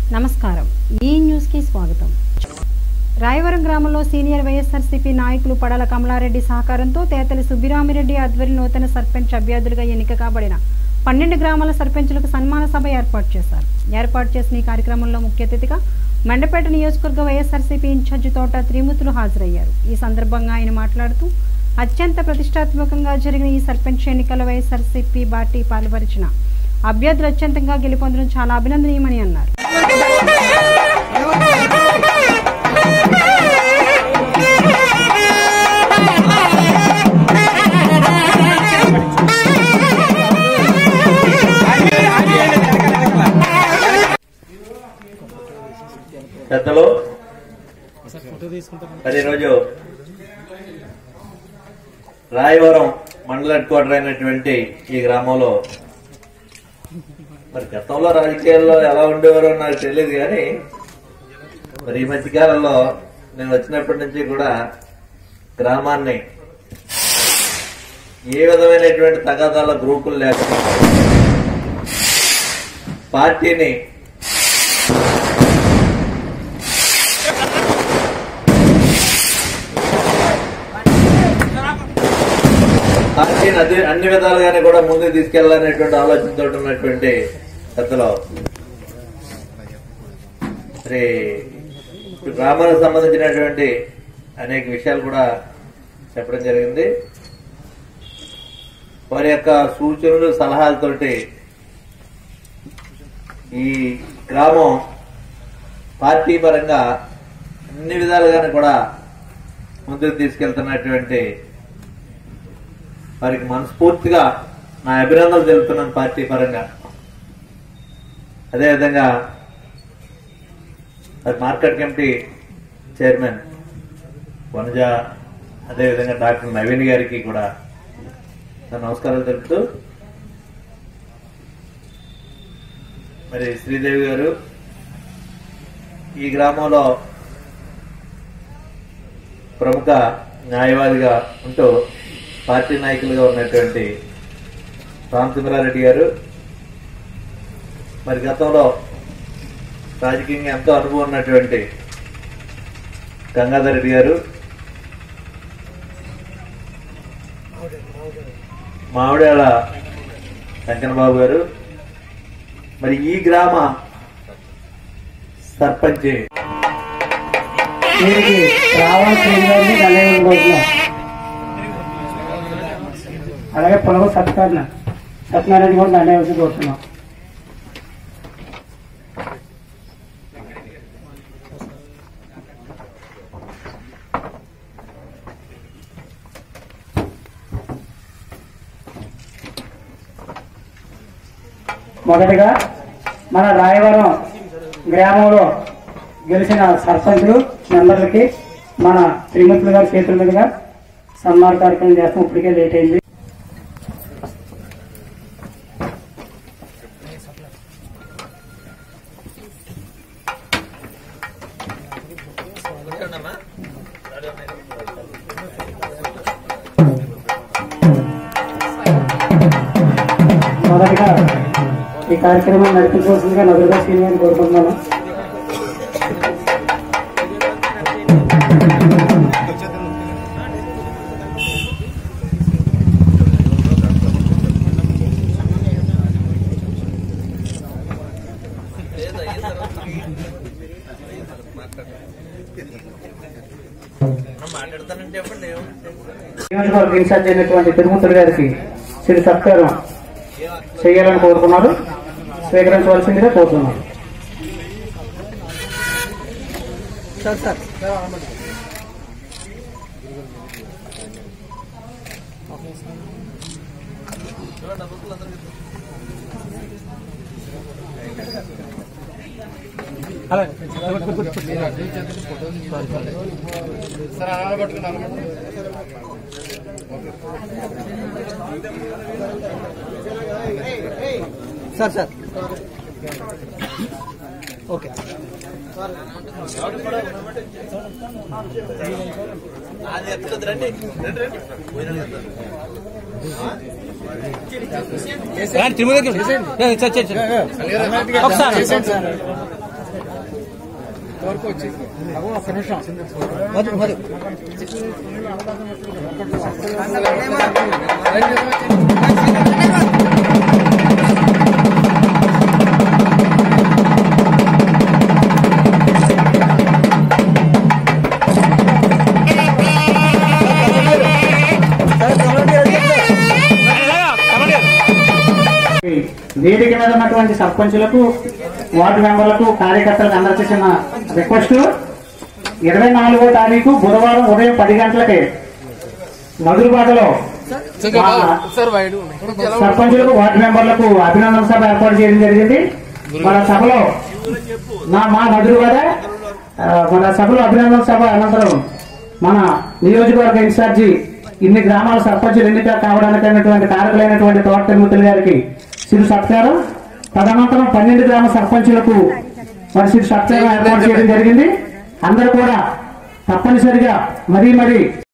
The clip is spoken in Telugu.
నమస్కారం ఈ న్యూస్కి స్వాగతం రాయవరం గ్రామంలో సీనియర్ వైఎస్ఆర్సీపీ నాయకులు పడల కమలారెడ్డి సహకారంతో తేతలి సుబ్బిరామిరెడ్డి ఆధ్వర్యం నూతన సర్పంచ్ అభ్యర్థులుగా ఎన్నిక కాబడిన పన్నెండు గ్రామాల సర్పంచులకు సన్మాన సభ ఏర్పాటు చేశారు ఏర్పాటు చేసిన ఈ కార్యక్రమంలో ముఖ్య అతిథిగా మండపేట నియోజకవర్గ వైఎస్ఆర్సీపీ ఇన్ఛార్జి తోట త్రిమూర్తులు హాజరయ్యారు ఈ సందర్భంగా ఆయన మాట్లాడుతూ అత్యంత ప్రతిష్టాత్మకంగా జరిగిన ఈ సర్పంచ్ ఎన్నికల వైఎస్ఆర్సీపీ పార్టీ పాల్పరిచిన అభ్యర్థులు అత్యంతంగా గెలుపొందడం చాలా అభినందనీయమని అన్నారు పెద్దలు మరి ఈరోజు రాయవరం మండల హెడ్ క్వార్టర్ అయినటువంటి ఈ గ్రామంలో మరి గతంలో రాజకీయాల్లో ఎలా ఉండేవారో నాకు తెలియదు కానీ మరి ఈ మధ్య కాలంలో నేను వచ్చినప్పటి నుంచి కూడా గ్రామాన్ని ఏ విధమైనటువంటి తగాదాల గ్రూపులు లేకుండా పార్టీని పార్టీని అన్ని అన్ని విధాలుగానే కూడా ముందుకు తీసుకెళ్లాలనేటువంటి ఆలోచనతో ఉన్నటువంటి పెద్దలు మరి ఇప్పుడు గ్రామాలకు సంబంధించినటువంటి అనేక విషయాలు కూడా చెప్పడం జరిగింది వారి యొక్క సూచనలు సలహాలతోటి ఈ గ్రామం పార్టీ పరంగా అన్ని విధాలుగానే కూడా ముందుకు తీసుకెళ్తున్నటువంటి వారికి మనస్ఫూర్తిగా నా అభినందనలు తెలుపుతున్నాను పార్టీ పరంగా అదేవిధంగా మరి మార్కెట్ కమిటీ చైర్మన్ వనజ అదేవిధంగా డాక్టర్ నవీన్ గారికి కూడా నా నమస్కారాలు తెలుపుతూ మరి శ్రీదేవి గారు ఈ గ్రామంలో ప్రముఖ న్యాయవాదిగా ఉంటూ పార్టీ నాయకులుగా ఉన్నటువంటి రామచంద్రారెడ్డి గారు మరి గతంలో రాజకీయంగా ఎంతో అనుభవం ఉన్నటువంటి గంగాధర్ రెడ్డి గారు మామిడాల వెంకన్నబాబు గారు మరి ఈ గ్రామ సర్పంచ్ దీనికి రావాల్సిన గారిని ధన్యవాదాలు కోరుతున్నాం అలాగే పొలవ సత్యనారాయణ సత్యనారాయణ కూడా ధన్యవాదాలు కోరుతున్నాం మొదటగా మన రాయవరం గ్రామంలో గెలిచిన సర్పంచులు మెంబర్లకి మన శ్రీమతులు గారి చేతుల మీదుగా సన్మాన కార్యక్రమం చేస్తాం ఇప్పటికే లేట్ అయింది మొదటగా ఈ కార్యక్రమం నడిపించవలసిందిగా నదులుగా సీనియర్ కోరుకుంటున్నాను మాట్లాడతానంటే చెప్పండి నియోజకవర్గ ఇన్ఛార్జ్ అయినటువంటి తిరుమతులు గారికి శ్రీ సత్కారం చేయాలని కోరుకున్నారు స్వీకరించవలసిందిగా కోరుతున్నారు సార్ సార్ ఓకే అది ఎత్తలేదు రండి రండి రండి తిరుమల ఒకసారి వేదిక మీద ఉన్నటువంటి సర్పంచులకు వార్డు మెంబర్లకు కార్యకర్తలకు అందరికీ చిన్న రిక్వెస్ట్ ఇరవై నాలుగో తారీఖు బుధవారం ఉదయం పది గంటలకి మధురబాదలో మా సర్పంచులకు వార్డు మెంబర్లకు అభినందన సభ ఏర్పాటు చేయడం జరిగింది మన సభలో నా మా మధురబాద ఆ, మన సభలో అభినందన సభ అనంతరం మన నియోజకవర్గ ఇన్ఛార్జి ఇన్ని గ్రామాల సర్పంచులు ఎన్నిక కావడానికి అయినటువంటి కారకులైనటువంటి తోట తిరుమతులు గారికి సిరు సత్కారం తదనంతరం పన్నెండు గ్రామ సర్పంచులకు మరి సిరు సత్కారం ఏర్పాటు చేయడం జరిగింది అందరూ కూడా తప్పనిసరిగా మరీ మరీ